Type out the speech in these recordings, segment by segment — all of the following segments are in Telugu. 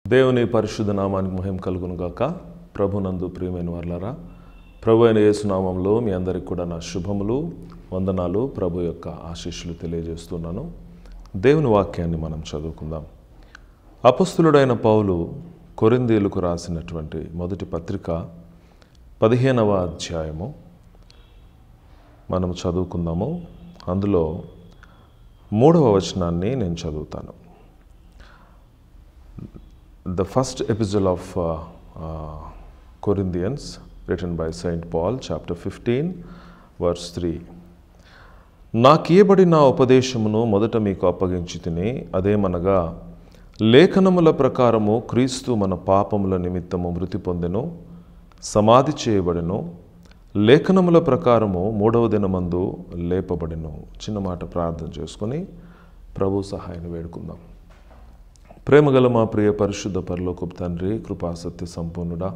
దేవుని పరిశుద్ధ నామానికి మహిమ కలుగును గాక ప్రభునందు ప్రియమైన వర్లారా ప్రభు అయిన యేసునామంలో మీ అందరికి కూడా నా శుభములు వందనాలు ప్రభు యొక్క ఆశీస్సులు తెలియజేస్తున్నాను దేవుని వాక్యాన్ని మనం చదువుకుందాం అపస్తులుడైన పౌలు కొరిందీలకు రాసినటువంటి మొదటి పత్రిక పదిహేనవ అధ్యాయము మనం చదువుకుందాము అందులో మూడవ వచనాన్ని నేను చదువుతాను the first epistle of uh, uh, Corinthians, written by Saint Paul, chapter 15, verse 3. నాకీయబడిన ఉపదేశమును మొదట మీకు అప్పగించి తిని అదేమనగా లేఖనముల ప్రకారము క్రీస్తు మన పాపముల నిమిత్తము మృతి పొందెను సమాధి చేయబడెను లేఖనముల ప్రకారము మూడవ దినమందు లేపబడెను చిన్న మాట ప్రార్థన చేసుకొని ప్రభు సహాయాన్ని వేడుకుందాం ప్రేమగల మా ప్రియ పరిశుద్ధ పరలోకపు తండ్రి కృపా సత్య సంపూర్ణుడా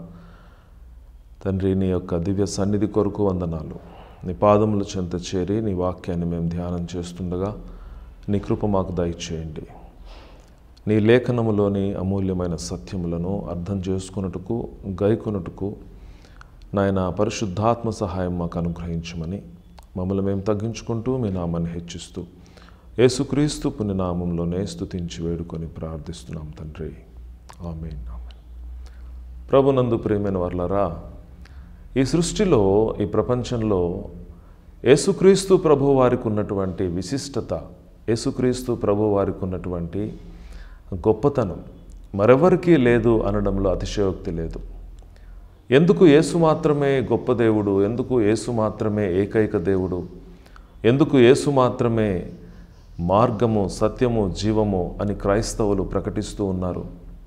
తండ్రి నీ యొక్క దివ్య సన్నిధి కొరకు వందనాలు నీ పాదముల చెంత చేరి నీ వాక్యాన్ని మేము ధ్యానం చేస్తుండగా నీ కృప మాకు దయచేయండి నీ లేఖనములోని అమూల్యమైన సత్యములను అర్థం చేసుకున్నట్టుకు గైకొనుటకు నాయన పరిశుద్ధాత్మ సహాయం మాకు అనుగ్రహించమని మమ్మల్ని మేము తగ్గించుకుంటూ మీ నామాన్ని హెచ్చిస్తూ యేసుక్రీస్తు పుణ్యనామంలోనే స్తుతించి వేడుకొని ప్రార్థిస్తున్నాం తండ్రి ఆమెన్ ఆమెన్ ప్రభునందు ప్రేమైన వర్లరా ఈ సృష్టిలో ఈ ప్రపంచంలో యేసుక్రీస్తు ప్రభు వారికి ఉన్నటువంటి విశిష్టత యేసుక్రీస్తు ప్రభు వారికి ఉన్నటువంటి గొప్పతనం మరెవరికీ లేదు అనడంలో అతిశయోక్తి లేదు ఎందుకు యేసు మాత్రమే గొప్ప దేవుడు ఎందుకు యేసు మాత్రమే ఏకైక దేవుడు ఎందుకు యేసు మాత్రమే మార్గము సత్యము జీవము అని క్రైస్తవులు ప్రకటిస్తూ ఉన్నారు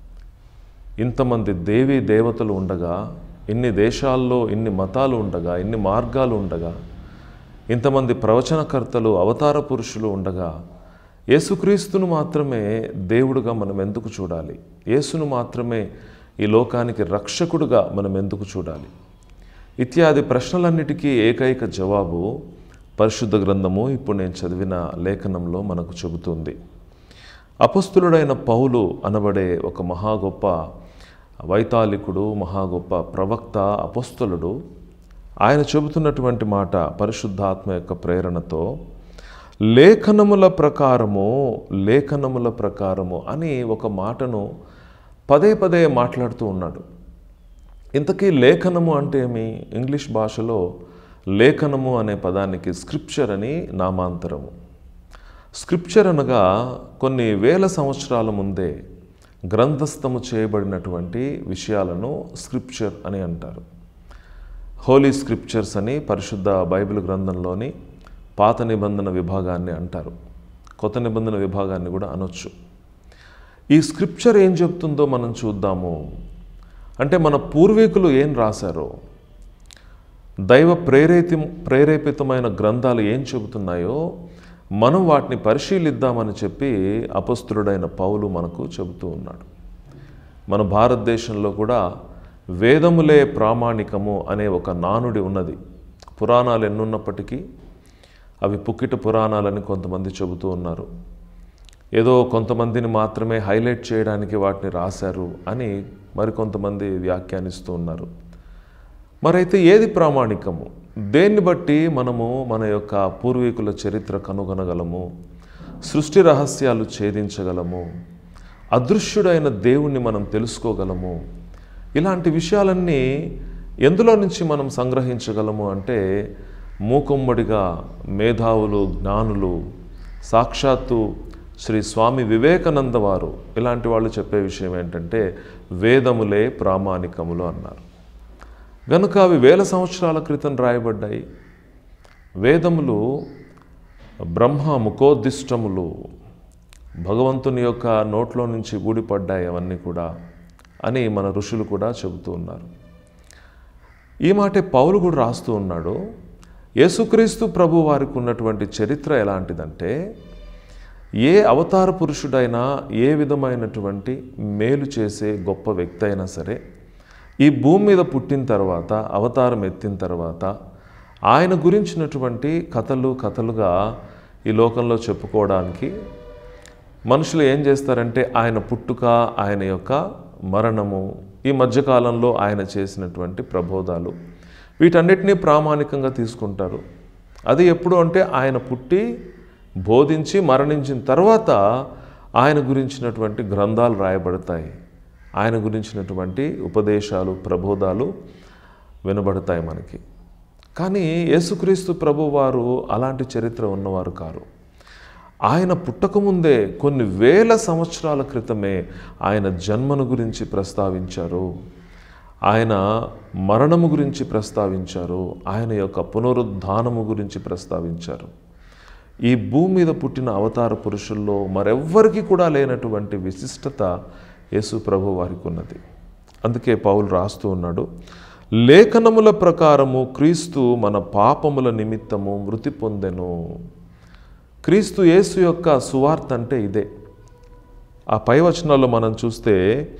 ఇంతమంది దేవీ దేవతలు ఉండగా ఇన్ని దేశాల్లో ఇన్ని మతాలు ఉండగా ఇన్ని మార్గాలు ఉండగా ఇంతమంది ప్రవచనకర్తలు అవతార పురుషులు ఉండగా యేసుక్రీస్తును మాత్రమే దేవుడుగా మనం ఎందుకు చూడాలి యేసును మాత్రమే ఈ లోకానికి రక్షకుడుగా మనం ఎందుకు చూడాలి ఇత్యాది ప్రశ్నలన్నిటికీ ఏకైక జవాబు పరిశుద్ధ గ్రంథము ఇప్పుడు నేను చదివిన లేఖనంలో మనకు చెబుతుంది అపస్తులుడైన పౌలు అనబడే ఒక మహా గొప్ప వైతాళికుడు మహా గొప్ప ప్రవక్త అపస్తులుడు ఆయన చెబుతున్నటువంటి మాట పరిశుద్ధాత్మ యొక్క ప్రేరణతో లేఖనముల ప్రకారము లేఖనముల ప్రకారము అని ఒక మాటను పదే పదే మాట్లాడుతూ ఉన్నాడు ఇంతకీ లేఖనము అంటే ఏమి ఇంగ్లీష్ భాషలో లేఖనము అనే పదానికి స్క్రిప్చర్ అని నామాంతరము స్క్రిప్చర్ అనగా కొన్ని వేల సంవత్సరాల ముందే గ్రంథస్థము చేయబడినటువంటి విషయాలను స్క్రిప్చర్ అని అంటారు హోలీ స్క్రిప్చర్స్ అని పరిశుద్ధ బైబిల్ గ్రంథంలోని పాత నిబంధన విభాగాన్ని అంటారు కొత్త నిబంధన విభాగాన్ని కూడా అనొచ్చు ఈ స్క్రిప్చర్ ఏం చెప్తుందో మనం చూద్దాము అంటే మన పూర్వీకులు ఏం రాశారో దైవ ప్రేరేతి ప్రేరేపితమైన గ్రంథాలు ఏం చెబుతున్నాయో మనం వాటిని పరిశీలిద్దామని చెప్పి అపస్తుడైన పౌలు మనకు చెబుతూ ఉన్నాడు మన భారతదేశంలో కూడా వేదములే ప్రామాణికము అనే ఒక నానుడి ఉన్నది పురాణాలు ఎన్నున్నప్పటికీ అవి పుక్కిట పురాణాలని కొంతమంది చెబుతూ ఉన్నారు ఏదో కొంతమందిని మాత్రమే హైలైట్ చేయడానికి వాటిని రాశారు అని మరికొంతమంది వ్యాఖ్యానిస్తూ ఉన్నారు మరైతే ఏది ప్రామాణికము దేన్ని బట్టి మనము మన యొక్క పూర్వీకుల చరిత్ర కనుగొనగలము సృష్టి రహస్యాలు ఛేదించగలము అదృశ్యుడైన దేవుణ్ణి మనం తెలుసుకోగలము ఇలాంటి విషయాలన్నీ ఎందులో నుంచి మనం సంగ్రహించగలము అంటే మూకుమ్మడిగా మేధావులు జ్ఞానులు సాక్షాత్తు శ్రీ స్వామి వివేకానంద వారు ఇలాంటి వాళ్ళు చెప్పే విషయం ఏంటంటే వేదములే ప్రామాణికములు అన్నారు గనుక అవి వేల సంవత్సరాల క్రితం రాయబడ్డాయి వేదములు బ్రహ్మ ముఖోద్దిష్టములు భగవంతుని యొక్క నోట్లో నుంచి ఊడిపడ్డాయి అవన్నీ కూడా అని మన ఋషులు కూడా చెబుతూ ఉన్నారు ఈ మాటే పౌలు కూడా రాస్తూ ఉన్నాడు యేసుక్రీస్తు ప్రభు వారికి ఉన్నటువంటి చరిత్ర ఎలాంటిదంటే ఏ అవతార పురుషుడైనా ఏ విధమైనటువంటి మేలు చేసే గొప్ప వ్యక్తి అయినా సరే ఈ భూమి మీద పుట్టిన తర్వాత అవతారం ఎత్తిన తర్వాత ఆయన గురించినటువంటి కథలు కథలుగా ఈ లోకంలో చెప్పుకోవడానికి మనుషులు ఏం చేస్తారంటే ఆయన పుట్టుక ఆయన యొక్క మరణము ఈ మధ్యకాలంలో ఆయన చేసినటువంటి ప్రబోధాలు వీటన్నిటినీ ప్రామాణికంగా తీసుకుంటారు అది ఎప్పుడు అంటే ఆయన పుట్టి బోధించి మరణించిన తర్వాత ఆయన గురించినటువంటి గ్రంథాలు రాయబడతాయి ఆయన గురించినటువంటి ఉపదేశాలు ప్రబోధాలు వినబడతాయి మనకి కానీ యేసుక్రీస్తు ప్రభువారు అలాంటి చరిత్ర ఉన్నవారు కారు ఆయన పుట్టకముందే కొన్ని వేల సంవత్సరాల క్రితమే ఆయన జన్మను గురించి ప్రస్తావించారు ఆయన మరణము గురించి ప్రస్తావించారు ఆయన యొక్క పునరుద్ధానము గురించి ప్రస్తావించారు ఈ భూమి మీద పుట్టిన అవతార పురుషుల్లో మరెవ్వరికి కూడా లేనటువంటి విశిష్టత యేసు ప్రభు వారికి ఉన్నది అందుకే పౌలు రాస్తూ ఉన్నాడు లేఖనముల ప్రకారము క్రీస్తు మన పాపముల నిమిత్తము మృతి పొందెను క్రీస్తు యేసు యొక్క సువార్త అంటే ఇదే ఆ పై వచనాల్లో మనం చూస్తే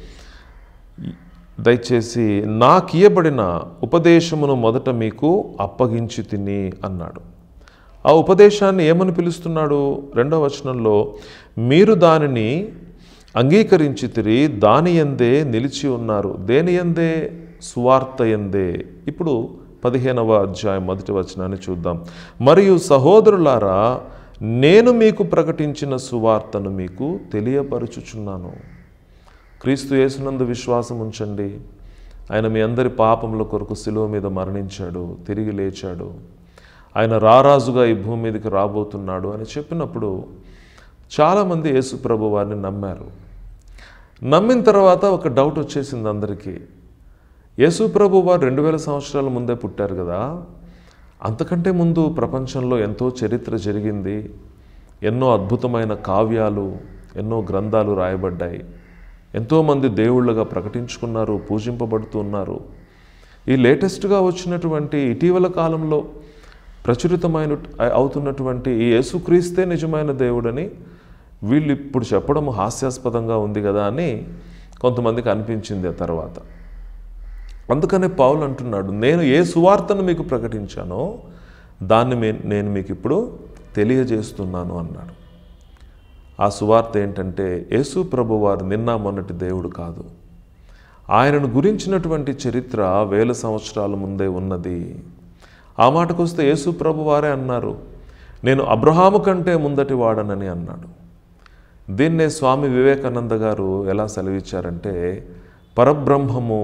దయచేసి నాకియబడిన ఉపదేశమును మొదట మీకు అప్పగించి తిని అన్నాడు ఆ ఉపదేశాన్ని ఏమని పిలుస్తున్నాడు రెండవ వచనంలో మీరు దానిని అంగీకరించితిరి దాని ఎందే నిలిచి ఉన్నారు దేని ఎందే సువార్త ఎందే ఇప్పుడు పదిహేనవ అధ్యాయం మొదటి వచనాన్ని చూద్దాం మరియు సహోదరులారా నేను మీకు ప్రకటించిన సువార్తను మీకు తెలియపరచుచున్నాను క్రీస్తు యేసునందు విశ్వాసం ఉంచండి ఆయన మీ అందరి పాపముల కొరకు శిలువ మీద మరణించాడు తిరిగి లేచాడు ఆయన రారాజుగా ఈ భూమి మీదకి రాబోతున్నాడు అని చెప్పినప్పుడు చాలామంది యేసు ప్రభు వారిని నమ్మారు నమ్మిన తర్వాత ఒక డౌట్ వచ్చేసింది అందరికీ యేసు ప్రభు వారు రెండు వేల సంవత్సరాల ముందే పుట్టారు కదా అంతకంటే ముందు ప్రపంచంలో ఎంతో చరిత్ర జరిగింది ఎన్నో అద్భుతమైన కావ్యాలు ఎన్నో గ్రంథాలు రాయబడ్డాయి ఎంతోమంది దేవుళ్ళగా ప్రకటించుకున్నారు పూజింపబడుతూ ఉన్నారు ఈ లేటెస్ట్గా వచ్చినటువంటి ఇటీవల కాలంలో ప్రచురితమైన అవుతున్నటువంటి ఈ యేసుక్రీస్తే నిజమైన దేవుడని వీళ్ళు ఇప్పుడు చెప్పడం హాస్యాస్పదంగా ఉంది కదా అని కొంతమందికి అనిపించింది ఆ తర్వాత అందుకనే పౌలు అంటున్నాడు నేను ఏ సువార్తను మీకు ప్రకటించానో దాన్ని మే- నేను మీకు ఇప్పుడు తెలియజేస్తున్నాను అన్నాడు ఆ సువార్త ఏంటంటే యేసు ప్రభు వారు నిన్న మొన్నటి దేవుడు కాదు ఆయనను గురించినటువంటి చరిత్ర వేల సంవత్సరాల ముందే ఉన్నది ఆ మాటకొస్తే యేసు ప్రభు వారే అన్నారు నేను అబ్రహాము కంటే ముందటి వాడనని అన్నాడు దీన్నే స్వామి వివేకానంద గారు ఎలా సెలవిచ్చారంటే పరబ్రహ్మము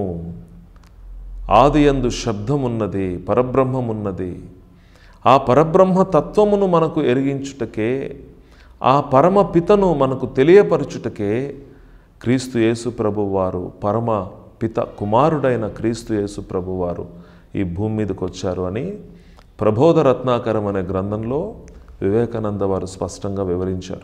ఆది యందు శబ్దమున్నది పరబ్రహ్మమున్నది ఆ పరబ్రహ్మ తత్వమును మనకు ఎరిగించుటకే ఆ పరమ పితను మనకు తెలియపరచుటకే క్రీస్తు యేసు ప్రభువారు పరమ పిత కుమారుడైన క్రీస్తు యేసు ప్రభువారు ఈ భూమి మీదకి వచ్చారు అని ప్రబోధ రత్నాకరం అనే గ్రంథంలో వివేకానంద వారు స్పష్టంగా వివరించారు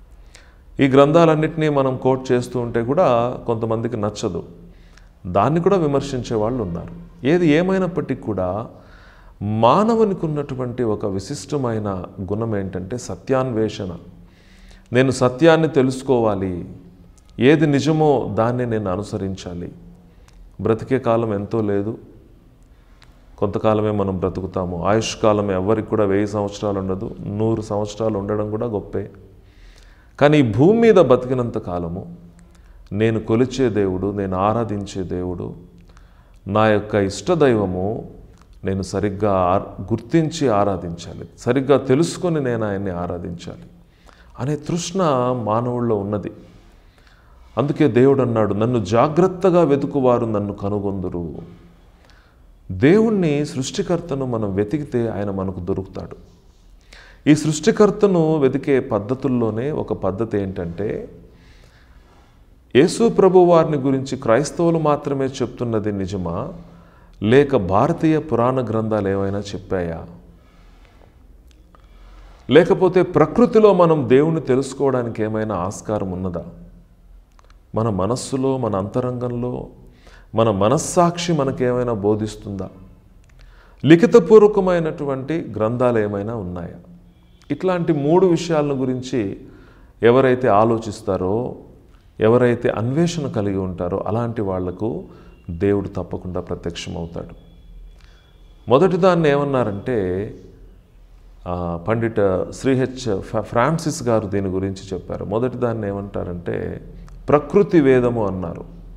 ఈ గ్రంథాలన్నింటినీ మనం కోట్ చేస్తూ ఉంటే కూడా కొంతమందికి నచ్చదు దాన్ని కూడా విమర్శించే వాళ్ళు ఉన్నారు ఏది ఏమైనప్పటికీ కూడా మానవునికి ఉన్నటువంటి ఒక విశిష్టమైన గుణం ఏంటంటే సత్యాన్వేషణ నేను సత్యాన్ని తెలుసుకోవాలి ఏది నిజమో దాన్ని నేను అనుసరించాలి బ్రతికే కాలం ఎంతో లేదు కొంతకాలమే మనం బ్రతుకుతాము ఆయుష్కాలం ఎవరికి కూడా వెయ్యి సంవత్సరాలు ఉండదు నూరు సంవత్సరాలు ఉండడం కూడా గొప్పే కానీ ఈ భూమి మీద బతికినంత కాలము నేను కొలిచే దేవుడు నేను ఆరాధించే దేవుడు నా యొక్క ఇష్టదైవము నేను సరిగ్గా ఆర్- గుర్తించి ఆరాధించాలి సరిగ్గా తెలుసుకొని నేను ఆయన్ని ఆరాధించాలి అనే తృష్ణ మానవుల్లో ఉన్నది అందుకే దేవుడు అన్నాడు నన్ను జాగ్రత్తగా వెతుకువారు నన్ను కనుగొందురు దేవుణ్ణి సృష్టికర్తను మనం వెతికితే ఆయన మనకు దొరుకుతాడు ఈ సృష్టికర్తను వెతికే పద్ధతుల్లోనే ఒక పద్ధతి ఏంటంటే యేసు ప్రభు వారిని గురించి క్రైస్తవులు మాత్రమే చెప్తున్నది నిజమా లేక భారతీయ పురాణ గ్రంథాలు ఏమైనా చెప్పాయా లేకపోతే ప్రకృతిలో మనం దేవుణ్ణి తెలుసుకోవడానికి ఏమైనా ఆస్కారం ఉన్నదా మన మనస్సులో మన అంతరంగంలో మన మనస్సాక్షి మనకేమైనా బోధిస్తుందా లిఖితపూర్వకమైనటువంటి గ్రంథాలు ఏమైనా ఉన్నాయా ఇట్లాంటి మూడు విషయాలను గురించి ఎవరైతే ఆలోచిస్తారో ఎవరైతే అన్వేషణ కలిగి ఉంటారో అలాంటి వాళ్లకు దేవుడు తప్పకుండా ప్రత్యక్షమవుతాడు మొదటి దాన్ని ఏమన్నారంటే ఆ, పండిత శ్రీహెచ్ ఫ- ఫ్రాన్సిస్ గారు దీని గురించి చెప్పారు మొదటి దాన్ని ఏమంటారంటే ప్రకృతి వేదము అన్నారు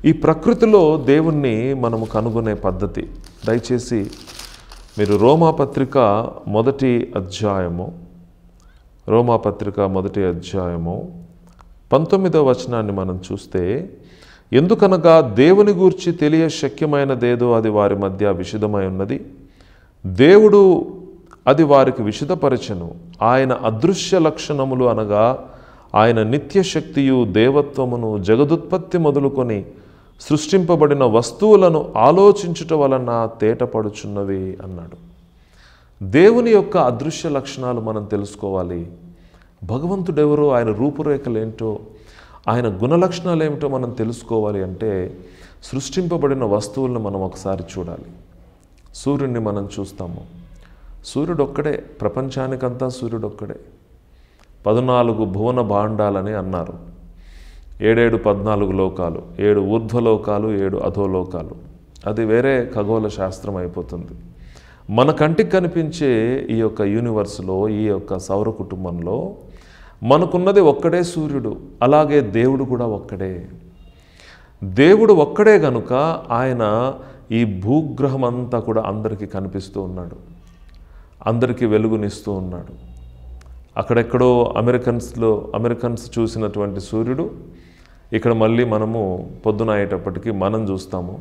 ఈ ప్రకృతిలో దేవుణ్ణి మనము కనుగొనే పద్ధతి దయచేసి మీరు రోమాపత్రిక మొదటి అధ్యాయము రోమాపత్రిక మొదటి అధ్యాయము పంతొమ్మిదవ వచనాన్ని మనం చూస్తే ఎందుకనగా దేవుని గూర్చి తెలియ శక్యమైనదేదో అది వారి మధ్య విషిదమై ఉన్నది దేవుడు అది వారికి విషిదపరచను ఆయన అదృశ్య లక్షణములు అనగా ఆయన నిత్య శక్తియు దేవత్వమును జగదుత్పత్తి మొదలుకొని సృష్టింపబడిన వస్తువులను ఆలోచించుట వలన తేటపడుచున్నవి అన్నాడు దేవుని యొక్క అదృశ్య లక్షణాలు మనం తెలుసుకోవాలి భగవంతుడెవరో ఆయన రూపురేఖలు ఏంటో ఆయన గుణలక్షణాలు ఏమిటో మనం తెలుసుకోవాలి అంటే సృష్టింపబడిన వస్తువులను మనం ఒకసారి చూడాలి సూర్యుడిని మనం చూస్తాము సూర్యుడు ఒక్కడే ప్రపంచానికంతా సూర్యుడు ఒక్కడే పద్నాలుగు భువన భాండాలని అన్నారు ఏడేడు పద్నాలుగు లోకాలు ఏడు ఊర్ధ్వలోకాలు ఏడు అధోలోకాలు అది వేరే ఖగోళ శాస్త్రం అయిపోతుంది మన కంటికి కనిపించే ఈ యొక్క యూనివర్స్లో ఈ యొక్క సౌర కుటుంబంలో మనకున్నది ఒక్కడే సూర్యుడు అలాగే దేవుడు కూడా ఒక్కడే దేవుడు ఒక్కడే గనుక ఆయన ఈ భూగ్రహం అంతా కూడా అందరికీ కనిపిస్తూ ఉన్నాడు అందరికీ వెలుగునిస్తూ ఉన్నాడు అక్కడెక్కడో అమెరికన్స్లో అమెరికన్స్ చూసినటువంటి సూర్యుడు ఇక్కడ మళ్ళీ మనము పొద్దున అయ్యేటప్పటికి మనం చూస్తాము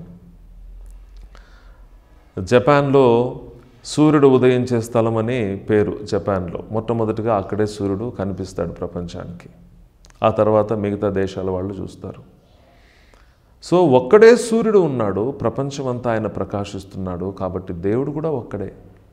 జపాన్లో సూర్యుడు ఉదయించే స్థలం అని పేరు జపాన్లో మొట్టమొదటిగా అక్కడే సూర్యుడు కనిపిస్తాడు ప్రపంచానికి ఆ తర్వాత మిగతా దేశాల వాళ్ళు చూస్తారు సో ఒక్కడే సూర్యుడు ఉన్నాడు ప్రపంచమంతా ఆయన ప్రకాశిస్తున్నాడు కాబట్టి దేవుడు కూడా ఒక్కడే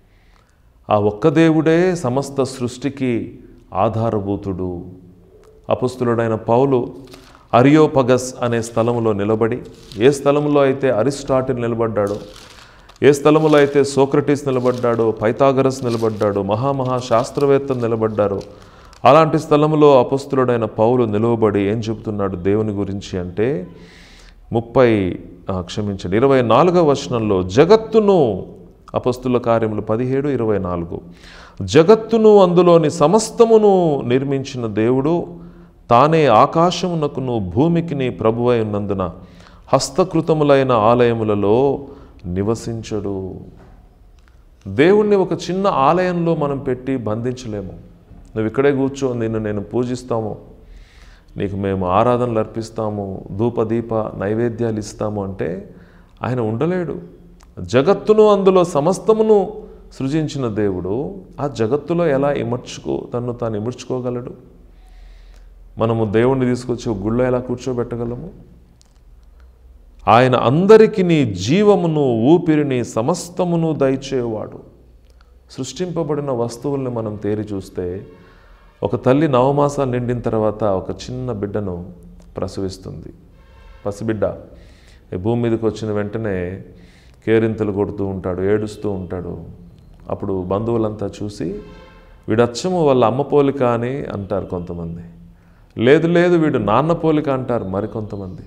ఆ ఒక్క దేవుడే సమస్త సృష్టికి ఆధారభూతుడు అపుస్తులుడైన పౌలు అరియోపగస్ అనే స్థలములో నిలబడి ఏ స్థలంలో అయితే అరిస్టాటిల్ నిలబడ్డాడో ఏ స్థలములో అయితే సోక్రటీస్ నిలబడ్డాడో పైథాగరస్ నిలబడ్డాడో మహామహా శాస్త్రవేత్తలు నిలబడ్డారో అలాంటి స్థలములో అపస్తులుడైన పౌలు నిలువబడి ఏం చెబుతున్నాడు దేవుని గురించి అంటే ముప్పై ఆ, క్షమించండి ఇరవై నాలుగవ వచనంలో జగత్తును అపస్తుల కార్యములు పదిహేడు ఇరవై నాలుగు జగత్తును అందులోని సమస్తమును నిర్మించిన దేవుడు తానే ఆకాశమునకును భూమికిని ప్రభువై ఉన్నందున హస్తకృతములైన ఆలయములలో నివసించడు దేవుణ్ణి ఒక చిన్న ఆలయంలో మనం పెట్టి బంధించలేము నువ్వు ఇక్కడే కూర్చో నిన్ను నేను పూజిస్తాము నీకు మేము ఆరాధనలు అర్పిస్తాము ధూపదీప నైవేద్యాలు ఇస్తాము అంటే ఆయన ఉండలేడు జగత్తును అందులో సమస్తమును సృజించిన దేవుడు ఆ జగత్తులో ఎలా ఇమర్చుకో తను తాను ఇమర్చుకోగలడు మనము దేవుణ్ణి తీసుకొచ్చి ఒక గుళ్ళో ఎలా కూర్చోబెట్టగలము ఆయన అందరికి నీ జీవమును ఊపిరిని సమస్తమును దయచేవాడు సృష్టింపబడిన వస్తువుల్ని మనం తేరి చూస్తే ఒక తల్లి నవమాసాలు నిండిన తర్వాత ఒక చిన్న బిడ్డను ప్రసవిస్తుంది పసిబిడ్డ ఈ భూమి మీదకి వచ్చిన వెంటనే కేరింతలు కొడుతూ ఉంటాడు ఏడుస్తూ ఉంటాడు అప్పుడు బంధువులంతా చూసి వీడచ్చము వాళ్ళ అమ్మ పోలిక అని అంటారు కొంతమంది లేదు లేదు వీడు నాన్న పోలిక అంటారు మరికొంతమంది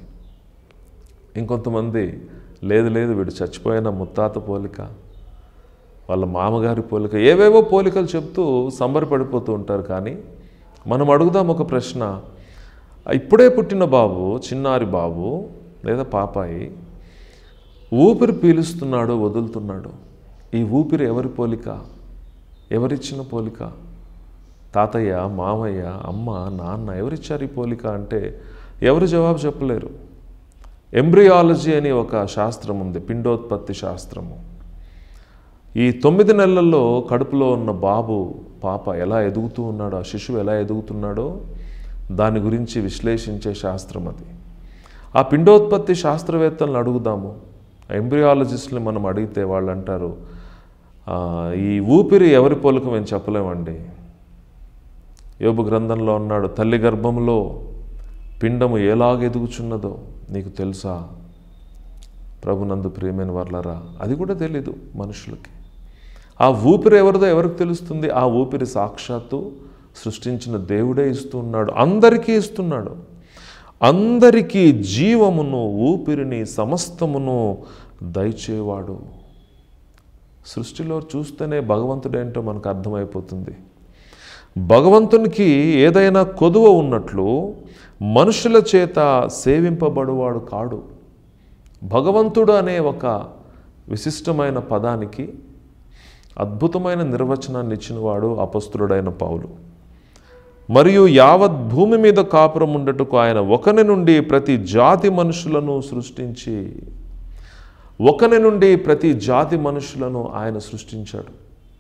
ఇంకొంతమంది లేదు లేదు వీడు చచ్చిపోయిన ముత్తాత పోలిక వాళ్ళ మామగారి పోలిక ఏవేవో పోలికలు చెప్తూ సంబరపడిపోతూ ఉంటారు కానీ మనం అడుగుదాం ఒక ప్రశ్న ఇప్పుడే పుట్టిన బాబు చిన్నారి బాబు లేదా పాపాయి ఊపిరి పీలుస్తున్నాడు వదులుతున్నాడు ఈ ఊపిరి ఎవరి పోలిక ఎవరిచ్చిన పోలిక తాతయ్య మామయ్య అమ్మ నాన్న ఎవరిచ్చారు ఈ పోలిక అంటే ఎవరు జవాబు చెప్పలేరు ఎంబ్రియాలజీ అని ఒక శాస్త్రం ఉంది పిండోత్పత్తి శాస్త్రము ఈ తొమ్మిది నెలల్లో కడుపులో ఉన్న బాబు పాప ఎలా ఎదుగుతూ ఉన్నాడో ఆ శిశువు ఎలా ఎదుగుతున్నాడో దాని గురించి విశ్లేషించే శాస్త్రం అది ఆ పిండోత్పత్తి శాస్త్రవేత్తలను అడుగుదాము ఎంబ్రియాలజిస్ట్ని మనం అడిగితే వాళ్ళు అంటారు "ఆ, ఈ ఊపిరి ఎవరి పోలిక మేము చెప్పలేమండి యోబు గ్రంథంలో ఉన్నాడు తల్లి గర్భంలో పిండము ఎలాగ ఎదుగుచున్నదో నీకు తెలుసా ప్రభునందు ప్రియమైన వర్లరా అది కూడా తెలీదు మనుషులకి ఆ ఊపిరి ఎవరిదో ఎవరికి తెలుస్తుంది ఆ ఊపిరి సాక్షాత్తు సృష్టించిన దేవుడే ఇస్తున్నాడు అందరికీ ఇస్తున్నాడు అందరికీ జీవమును ఊపిరిని సమస్తమును దయచేవాడు సృష్టిలో చూస్తేనే భగవంతుడేంటో మనకు అర్థమైపోతుంది భగవంతునికి ఏదైనా కొదువ ఉన్నట్లు మనుషుల చేత సేవింపబడువాడు కాడు భగవంతుడు అనే ఒక విశిష్టమైన పదానికి అద్భుతమైన నిర్వచనాన్ని ఇచ్చినవాడు అపస్తుడైన పౌలు మరియు యావత్ భూమి మీద కాపురం ఉండటకు ఆయన ఒకని నుండి ప్రతి జాతి మనుషులను సృష్టించి ఒకని నుండి ప్రతి జాతి మనుషులను ఆయన సృష్టించాడు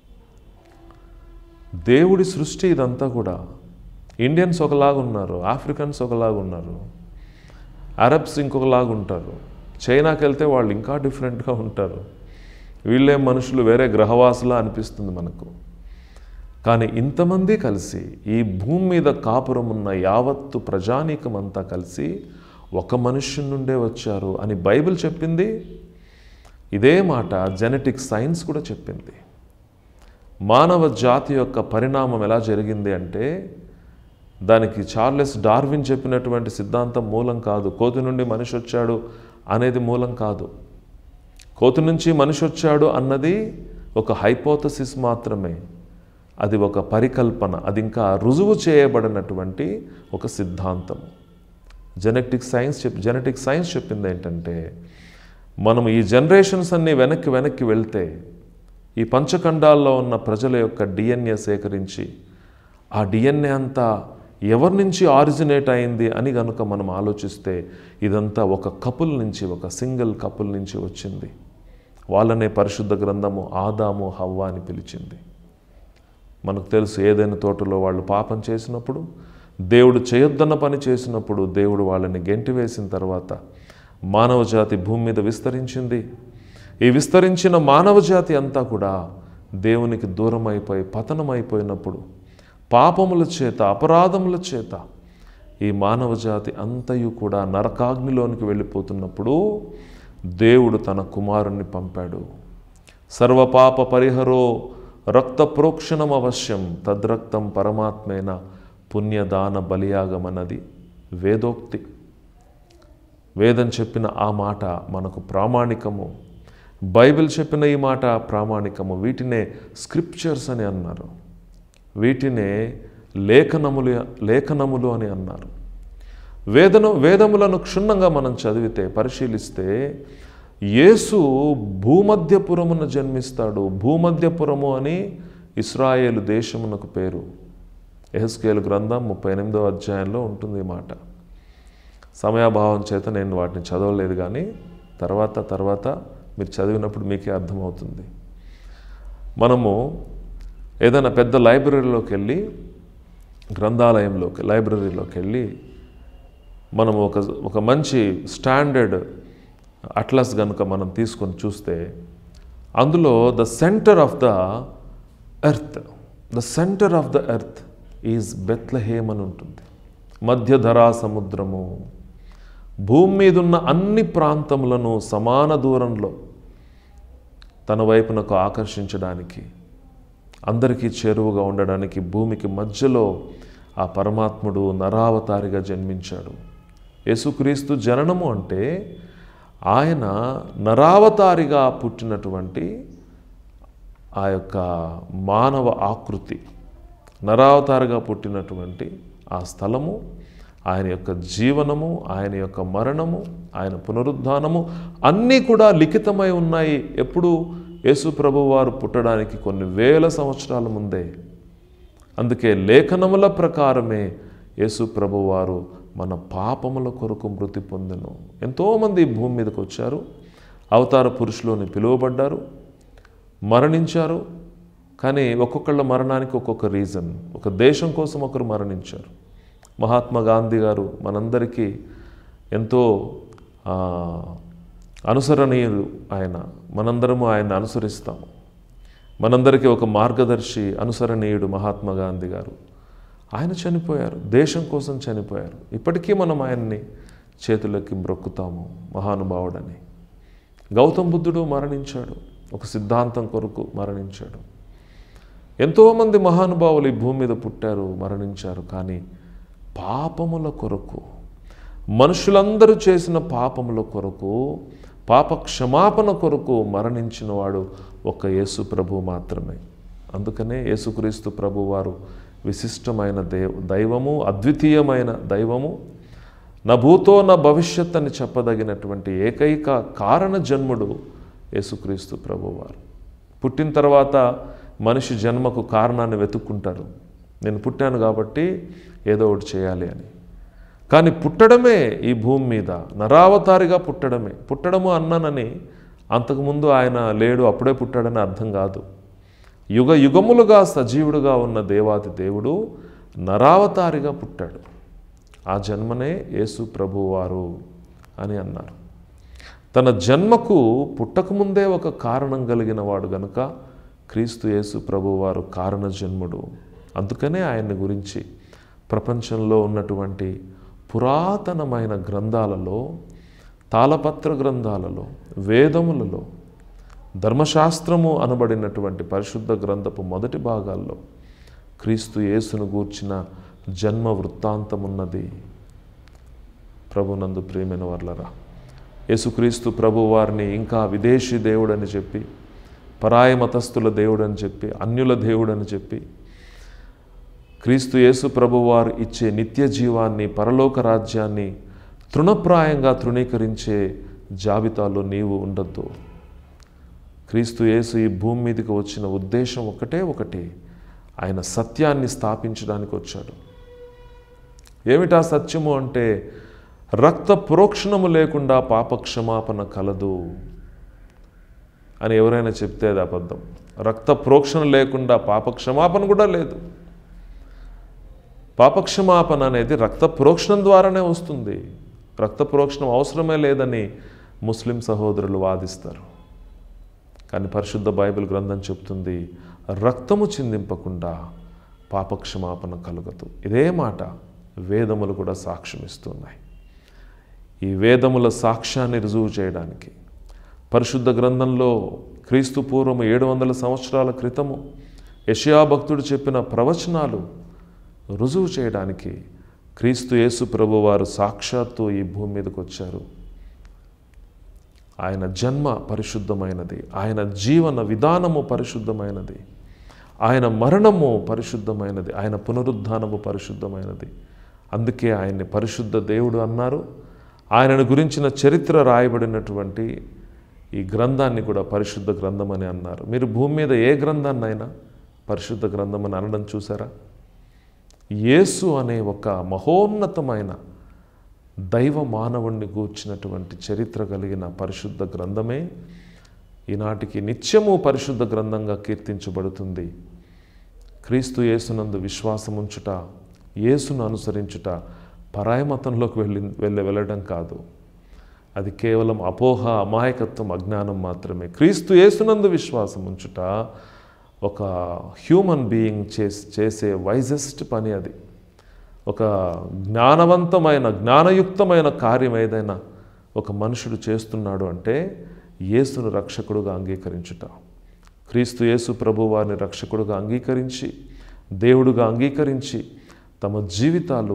దేవుడి సృష్టి ఇదంతా కూడా ఇండియన్స్ ఒకలాగా ఉన్నారు ఆఫ్రికన్స్ ఒకలాగా ఉన్నారు అరబ్స్ ఇంకొకలాగా ఉంటారు చైనాకి వెళ్తే వాళ్ళు ఇంకా డిఫరెంట్గా ఉంటారు వీళ్ళే మనుషులు వేరే గ్రహవాసులా అనిపిస్తుంది మనకు కానీ ఇంతమంది కలిసి ఈ భూమి మీద కాపురం ఉన్న యావత్తు ప్రజానీకం అంతా కలిసి ఒక మనుష్యుని నుండే వచ్చారు అని బైబిల్ చెప్పింది ఇదే మాట జెనెటిక్ సైన్స్ కూడా చెప్పింది మానవ జాతి యొక్క పరిణామం ఎలా జరిగింది అంటే దానికి చార్లెస్ డార్విన్ చెప్పినటువంటి సిద్ధాంతం మూలం కాదు కోతి నుండి మనిషి వచ్చాడు అనేది మూలం కాదు కోతి నుంచి మనిషి వచ్చాడు అన్నది ఒక హైపోథసిస్ మాత్రమే అది ఒక పరికల్పన అది ఇంకా రుజువు చేయబడినటువంటి ఒక సిద్ధాంతం జెనెటిక్ సైన్స్ చెప్ జెనెటిక్ సైన్స్ చెప్పింది ఏంటంటే మనం ఈ జనరేషన్స్ అన్నీ వెనక్కి వెనక్కి వెళ్తే ఈ పంచఖండాల్లో ఉన్న ప్రజల యొక్క డిఎన్ఏ సేకరించి ఆ డిఎన్ఏ అంతా ఎవరి నుంచి ఆరిజినేట్ అయింది అని కనుక మనం ఆలోచిస్తే ఇదంతా ఒక కపుల్ నుంచి ఒక సింగిల్ కపుల్ నుంచి వచ్చింది వాళ్ళనే పరిశుద్ధ గ్రంథము ఆదాము హవ్వ అని పిలిచింది మనకు తెలుసు ఏదైనా తోటలో వాళ్ళు పాపం చేసినప్పుడు దేవుడు చేయొద్దన్న పని చేసినప్పుడు దేవుడు వాళ్ళని గెంటివేసిన తర్వాత మానవ జాతి భూమి మీద విస్తరించింది ఈ విస్తరించిన మానవ జాతి అంతా కూడా దేవునికి దూరం అయిపోయి పతనం అయిపోయినప్పుడు పాపముల చేత అపరాధముల చేత ఈ మానవ జాతి అంతయు కూడా నరకాగ్నిలోనికి వెళ్ళిపోతున్నప్పుడు దేవుడు తన కుమారుణ్ణి పంపాడు సర్వపాప పరిహరో రక్త ప్రోక్షణం అవశ్యం తద్రక్తం పరమాత్మేన పుణ్యదాన బలియాగమన్నది వేదోక్తి వేదం చెప్పిన ఆ మాట మనకు ప్రామాణికము బైబిల్ చెప్పిన ఈ మాట ప్రామాణికము వీటినే స్క్రిప్చర్స్ అని అన్నారు వీటినే లేఖనములు లేఖనములు అని అన్నారు వేదన వేదములను క్షుణ్ణంగా మనం చదివితే పరిశీలిస్తే యేసు భూమధ్యపురమున జన్మిస్తాడు భూమధ్యపురము అని ఇస్రాయేలు దేశమునకు పేరు ఎహెస్కేలు గ్రంథం ముప్పై ఎనిమిదో అధ్యాయంలో ఉంటుంది ఈ మాట సమయాభావం చేత నేను వాటిని చదవలేదు కానీ తర్వాత తర్వాత మీరు చదివినప్పుడు మీకే అర్థమవుతుంది మనము ఏదైనా పెద్ద లైబ్రరీలోకి వెళ్ళి గ్రంథాలయంలోకి లైబ్రరీలోకి వెళ్ళి మనం ఒక ఒక మంచి స్టాండర్డ్ అట్లస్ కనుక మనం తీసుకొని చూస్తే అందులో the centre of the earth the centre of the earth is Bethlehem అని ఉంటుంది మధ్యధరా సముద్రము భూమి మీద ఉన్న అన్ని ప్రాంతములను సమాన దూరంలో తన వైపునకు ఆకర్షించడానికి అందరికీ చేరువగా ఉండడానికి భూమికి మధ్యలో ఆ పరమాత్ముడు నరావతారిగా జన్మించాడు యేసుక్రీస్తు జననము అంటే ఆయన నరావతారిగా పుట్టినటువంటి ఆ యొక్క మానవ ఆకృతి నరావతారిగా పుట్టినటువంటి ఆ స్థలము ఆయన యొక్క జీవనము ఆయన యొక్క మరణము ఆయన పునరుద్ధానము అన్నీ కూడా లిఖితమై ఉన్నాయి ఎప్పుడు యేసు ప్రభు వారు పుట్టడానికి కొన్ని వేల సంవత్సరాల ముందే అందుకే లేఖనముల ప్రకారమే యేసు ప్రభు వారు మన పాపముల కొరకు మృతి పొందెను ఎంతోమంది ఈ భూమి మీదకి వచ్చారు అవతార పురుషులోని పిలువబడ్డారు మరణించారు కానీ ఒక్కొక్కళ్ళ మరణానికి ఒక్కొక్క రీజన్ ఒక దేశం కోసం ఒకరు మరణించారు మహాత్మా గాంధీ గారు మనందరికీ ఎంతో ఆ, అనుసరణీయులు ఆయన మనందరము ఆయన అనుసరిస్తాము మనందరికీ ఒక మార్గదర్శి అనుసరణీయుడు మహాత్మా గాంధీ గారు ఆయన చనిపోయారు దేశం కోసం చనిపోయారు ఇప్పటికీ మనం ఆయన్ని చేతులకి మ్రొక్కుతాము మహానుభావుడని గౌతమ్ బుద్ధుడు మరణించాడు ఒక సిద్ధాంతం కొరకు మరణించాడు ఎంతోమంది మహానుభావులు ఈ భూమి మీద పుట్టారు మరణించారు కానీ పాపముల కొరకు మనుషులందరూ చేసిన పాపముల కొరకు పాప క్షమాపణ కొరకు మరణించిన వాడు ఒక్క యేసు ప్రభు మాత్రమే అందుకనే యేసుక్రీస్తు ప్రభు వారు విశిష్టమైన దేవ దైవము అద్వితీయమైన దైవము నా భూతో నా భవిష్యత్ అని చెప్పదగినటువంటి ఏకైక కారణ జన్ముడు యేసుక్రీస్తు ప్రభువారు పుట్టిన తర్వాత మనిషి జన్మకు కారణాన్ని వెతుక్కుంటారు నేను పుట్టాను కాబట్టి ఏదో ఒకటి చేయాలి అని కానీ పుట్టడమే ఈ భూమి మీద నరావతారిగా పుట్టడమే పుట్టడము అన్నానని అంతకుముందు ఆయన లేడు అప్పుడే పుట్టాడని అర్థం కాదు యుగ యుగములుగా సజీవుడుగా ఉన్న దేవాది దేవుడు నరావతారిగా పుట్టాడు ఆ జన్మనే యేసు ప్రభువారు అని అన్నారు తన జన్మకు పుట్టకముందే ఒక కారణం కలిగిన వాడు గనుక క్రీస్తు యేసు ప్రభువారు కారణ జన్ముడు అందుకనే ఆయన్ని గురించి ప్రపంచంలో ఉన్నటువంటి పురాతనమైన గ్రంథాలలో తాళపత్ర గ్రంథాలలో వేదములలో ధర్మశాస్త్రము అనబడినటువంటి పరిశుద్ధ గ్రంథపు మొదటి భాగాల్లో క్రీస్తు యేసును గూర్చిన జన్మ వృత్తాంతమున్నది ప్రభునందు ప్రేమైన వర్లరా యేసుక్రీస్తు ప్రభు వారిని ఇంకా విదేశీ దేవుడని చెప్పి పరాయ మతస్థుల దేవుడని చెప్పి అన్యుల దేవుడని చెప్పి క్రీస్తు యేసు ప్రభువారు ఇచ్చే నిత్య జీవాన్ని పరలోక రాజ్యాన్ని తృణప్రాయంగా తృణీకరించే జాబితాలో నీవు ఉండొద్దు క్రీస్తు యేసు ఈ భూమి మీదకి వచ్చిన ఉద్దేశం ఒకటే ఒకటి ఆయన సత్యాన్ని స్థాపించడానికి వచ్చాడు ఏమిటా సత్యము అంటే రక్త ప్రోక్షణము లేకుండా పాపక్షమాపణ కలదు అని ఎవరైనా చెప్తే అది అబద్ధం రక్త ప్రోక్షణ లేకుండా పాపక్షమాపణ కూడా లేదు పాపక్షమాపణ అనేది రక్త ప్రోక్షణం ద్వారానే వస్తుంది రక్త ప్రోక్షణం అవసరమే లేదని ముస్లిం సహోదరులు వాదిస్తారు కానీ పరిశుద్ధ బైబిల్ గ్రంథం చెప్తుంది రక్తము చిందింపకుండా పాపక్షమాపణ కలుగదు ఇదే మాట వేదములు కూడా సాక్ష్యం ఇస్తున్నాయి ఈ వేదముల సాక్ష్యాన్ని రుజువు చేయడానికి పరిశుద్ధ గ్రంథంలో క్రీస్తు పూర్వం ఏడు వందల సంవత్సరాల క్రితము యషయా భక్తుడు చెప్పిన ప్రవచనాలు రుజువు చేయడానికి క్రీస్తు యేసు ప్రభువారు సాక్షాత్తు ఈ భూమి మీదకి వచ్చారు ఆయన జన్మ పరిశుద్ధమైనది ఆయన జీవన విధానము పరిశుద్ధమైనది ఆయన మరణము పరిశుద్ధమైనది ఆయన పునరుద్ధానము పరిశుద్ధమైనది అందుకే ఆయన్ని పరిశుద్ధ దేవుడు అన్నారు ఆయనను గురించిన చరిత్ర రాయబడినటువంటి ఈ గ్రంథాన్ని కూడా పరిశుద్ధ గ్రంథం అని అన్నారు మీరు భూమి మీద ఏ గ్రంథాన్ని అయినా పరిశుద్ధ గ్రంథం అని అనడం చూసారా యేసు అనే ఒక మహోన్నతమైన దైవ మానవుణ్ణి గూర్చినటువంటి చరిత్ర కలిగిన పరిశుద్ధ గ్రంథమే ఈనాటికి నిత్యము పరిశుద్ధ గ్రంథంగా కీర్తించబడుతుంది క్రీస్తు యేసునందు విశ్వాసం ఉంచుట యేసును అనుసరించుట పరాయమతంలోకి వెళ్ళి వెళ్ళి వెళ్ళడం కాదు అది కేవలం అపోహ అమాయకత్వం అజ్ఞానం మాత్రమే క్రీస్తు యేసునందు విశ్వాసం ఉంచుట ఒక హ్యూమన్ బీయింగ్ చేసి చేసే వైజెస్ట్ పని అది ఒక జ్ఞానవంతమైన జ్ఞానయుక్తమైన కార్యం ఏదైనా ఒక మనుషుడు చేస్తున్నాడు అంటే యేసును రక్షకుడుగా అంగీకరించుట క్రీస్తు యేసు ప్రభు వారిని రక్షకుడుగా అంగీకరించి దేవుడుగా అంగీకరించి తమ జీవితాలు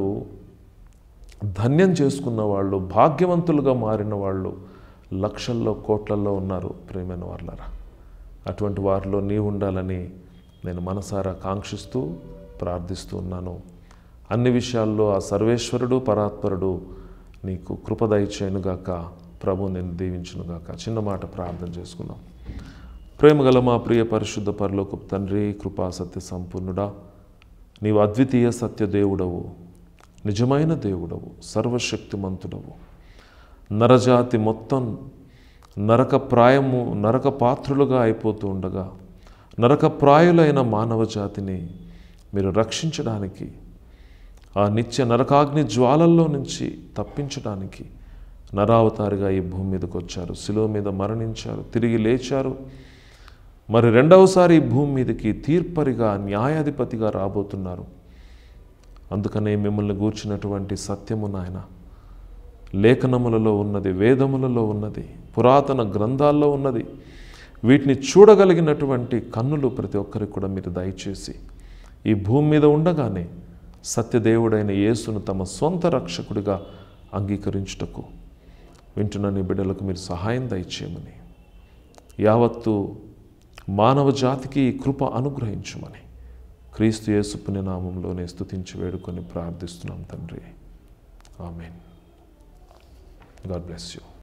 ధన్యం చేసుకున్న వాళ్ళు భాగ్యవంతులుగా మారిన వాళ్ళు లక్షల్లో కోట్లల్లో ఉన్నారు ప్రేమైన వాళ్ళరా అటువంటి వారిలో నీ ఉండాలని నేను మనసారా కాంక్షిస్తూ ప్రార్థిస్తూ ఉన్నాను అన్ని విషయాల్లో ఆ సర్వేశ్వరుడు పరాత్పరుడు నీకు కృప దయచేయనుగాక ప్రభు నేను దీవించునుగాక చిన్న మాట ప్రార్థన చేసుకుందాం ప్రేమగల మా ప్రియ పరిశుద్ధ పరలోకపు తండ్రి కృపా సత్య సంపూర్ణుడా నీవు అద్వితీయ సత్య దేవుడవు నిజమైన దేవుడవు సర్వశక్తిమంతుడవు నరజాతి మొత్తం నరక ప్రాయము నరక పాత్రులుగా అయిపోతూ ఉండగా నరకప్రాయులైన మానవ జాతిని మీరు రక్షించడానికి ఆ నిత్య నరకాగ్ని జ్వాలల్లో నుంచి తప్పించడానికి నరావతారిగా ఈ భూమి మీదకి వచ్చారు శిలువ మీద మరణించారు తిరిగి లేచారు మరి రెండవసారి ఈ భూమి మీదకి తీర్పరిగా న్యాయాధిపతిగా రాబోతున్నారు అందుకనే మిమ్మల్ని గూర్చినటువంటి సత్యము నాయన లేఖనములలో ఉన్నది వేదములలో ఉన్నది పురాతన గ్రంథాల్లో ఉన్నది వీటిని చూడగలిగినటువంటి కన్నులు ప్రతి ఒక్కరికి కూడా మీరు దయచేసి ఈ భూమి మీద ఉండగానే సత్యదేవుడైన యేసును తమ సొంత రక్షకుడిగా అంగీకరించుటకు వింటున్న నీ బిడ్డలకు మీరు సహాయం దయచేయమని యావత్తు మానవ జాతికి ఈ కృప అనుగ్రహించమని క్రీస్తు యేసు పుణ్యనామంలోనే స్తుతించి వేడుకొని ప్రార్థిస్తున్నాం తండ్రి ఆమెన్ గాడ్ బ్లెస్ యూ